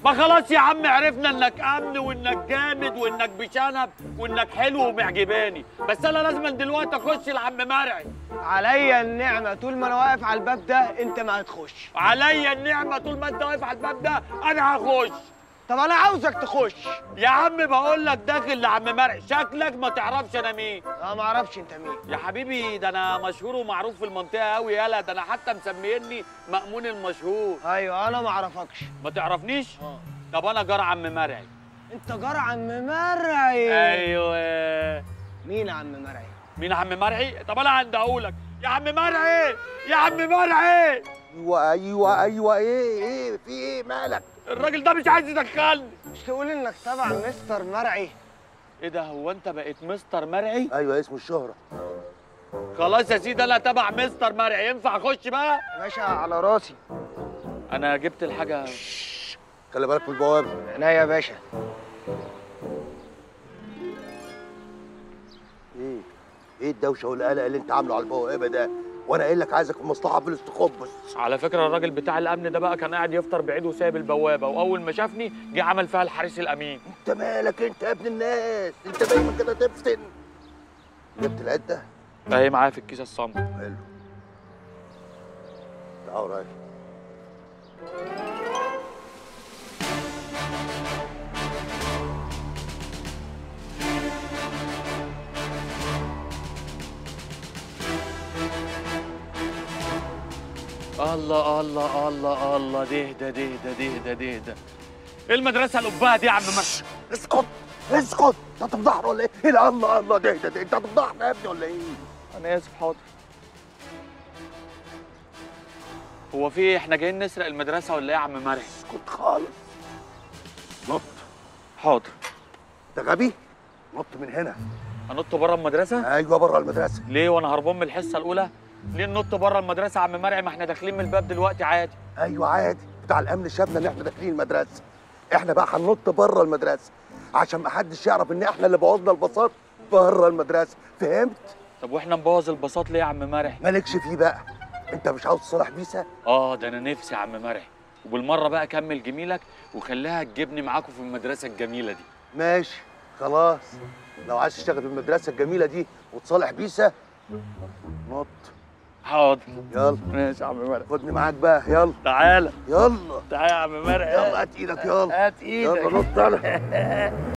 ما خلاص يا عم عرفنا انك امن وانك جامد وانك بشنب وانك حلو ومعجباني بس انا لازم دلوقتي اخش لعم مرعي عليا النعمه طول ما انا واقف على الباب ده انت ما هتخش عليا النعمه طول ما انت واقف على الباب ده انا هخش طب انا عاوزك تخش يا عم بقول لك داخل لعم مرعي شكلك ما تعرفش انا مين لا ما اعرفش انت مين يا حبيبي ده انا مشهور ومعروف في المنطقه قوي يالا ده انا حتى مسميني مأمون المشهور ايوه انا ما اعرفكش ما تعرفنيش اه طب انا جار عم مرعي انت جار عم مرعي ايوه مين عم مرعي مين عم مرعي طب انا عندي اقولك يا عم مرعي يا عم مرعي ايوه ايوه ايوه ايه ايه في ايه مالك الراجل ده مش عايز يدخلني مش تقول انك تبع مستر مرعي ايه ده هو انت بقيت مستر مرعي ايوه اسمه الشهرة خلاص يا سيدي انا تبع مستر مرعي ينفع اخش بقى يا باشا على راسي انا جبت الحاجه خلي بالك من البوابة عينيا يا باشا ايه ايه الدوشة والقلق اللي انت عامله على البوابة ده وانا قايل لك عايزك في مصلحة في الاستخبص على فكره الراجل بتاع الامن ده بقى كان قاعد يفطر بعيد وسايب البوابه واول ما شافني جه عمل فيها الحارس الامين انت مالك انت يا ابن الناس انت دايما كده تفتن جبت العدة اهي معايا في الكيسه الصمت حلو تعال رايح الله الله الله الله دهدى دهدى دهدى دهدى ايه المدرسه القبعه دي يا عم مرشد اسكت اسكت انت هتفضحنا ولا ايه؟ ايه ده الله الله ده ده ده انت هتفضحنا يا ابني ولا ايه؟ انا اسف حاضر هو في ايه احنا جايين نسرق المدرسه ولا ايه يا عم مرعي اسكت خالص نط حاضر انت غبي؟ نط من هنا انط بره المدرسه ايوه بره المدرسه ليه وانا هربان من الحصه الاولى ليه ننط بره المدرسه يا عم مرعي ما احنا داخلين من الباب دلوقتي عادي ايوه عادي بتاع الامن شافنا ان احنا داخلين المدرسه احنا بقى هننط بره المدرسه عشان ما حدش يعرف ان احنا اللي بوظنا البساط بره المدرسه فهمت طب واحنا نبوظ البساط ليه يا عم مرعي مالكش فيه بقى انت مش عاوز تصالح بيسا اه ده انا نفسي يا عم مرعي وبالمره بقى كمل جميلك وخليها تجيبني معاكم في المدرسه الجميله دي ماشي خلاص لو عايز تشتغل في المدرسه الجميله دي وتصالح بيسا نط حاضر يلا ماشي يا عم مرعي خدني معاك بقى يلا تعالى يلا تعالى يا عم مرعي يلا هات ايدك يلا هات ايدك يلا نط انا